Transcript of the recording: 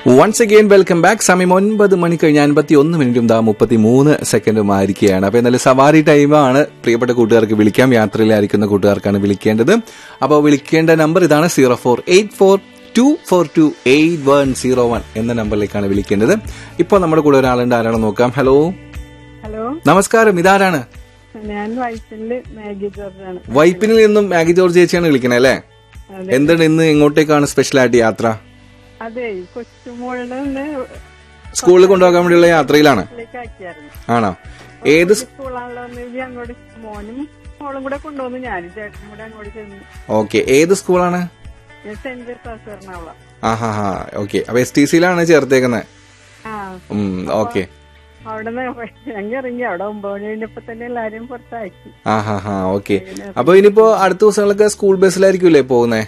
Once again welcome back സമയം ഒൻപത് മണി കഴിഞ്ഞ് അൻപത്തി ഒന്ന് മിനിറ്റും ദാ മുപ്പത്തി മൂന്ന് സെക്കൻഡും ആയിരിക്കുകയാണ് അപ്പൊ എന്നാലും സവാരി ടൈമാണ് പ്രിയപ്പെട്ട കൂട്ടുകാർക്ക് വിളിക്കാം യാത്രയിലായിരിക്കുന്ന കൂട്ടുകാർക്കാണ് വിളിക്കേണ്ടത് അപ്പോൾ വിളിക്കേണ്ട നമ്പർ ഇതാണ് zero four eight four two four two eight one zero one എന്ന നമ്പറിലേക്കാണ് വിളിക്കേണ്ടത് ഇപ്പോൾ നമ്മുടെ കൂടെ ഒരാളുണ്ട് ആരാണെന്ന് നോക്കാം ഹലോ ഹലോ നമസ്കാരം ഇതാരാണ് ഞാൻ വൈറ്റില് മാഗി ജോർജാണ് വൈപ്പിനിൽ നിന്നും മാഗി ജോർജ് ചേച്ചിയാണ് വിളിക്കണേ അല്ലേ അതെ. എന്താണ് ഇന്ന് എങ്ങോട്ടേക്കാണ് സ്പെഷ്യലായിട്ട് യാത്ര അതെ കൊച്ചുമോളിനെ ഒന്ന് സ്കൂളിൽ കൊണ്ടുപോകാൻ വേണ്ടിയുള്ള യാത്രയിലാണ് വീട്ടിലേക്ക് ആക്കിയായിരുന്നു ആണോ ഏത് സ്- സ്കൂളാണല്ലോ എന്ന് കരുതി അങ്ങോട്ട് മോനും മോളും കൂടെ കൊണ്ടുവന്നു ഞാനും ചേട്ടനും കൂടെ അങ്ങോട്ട് ചെന്നു ഓക്കെ ഏത് സ്കൂളാണ് ഞാൻ സെന്റ് ജോസഫ് എറണാകുളം ആ ഹാ ഹാ ഓക്കെ അപ്പൊ എസ് ടി സിയിലാണ് ചേർത്തേക്കുന്നത് ആ ഓക്കെ അവിടെ നിന്ന് ഞങ്ങൾ ഇറങ്ങി അവിടെ ഒമ്പത് മണി കഴിഞ്ഞപ്പോ തന്നെ എല്ലാരും പുറത്താക്കി ആ ഹാ ഹാ ഓക്കെ അപ്പൊ ഇനിയിപ്പോ അടുത്ത ദിവസങ്ങളൊക്കെ സ്കൂൾ ബസ്സിലായിരിക്കുമല്ലേ പോകുന്നേ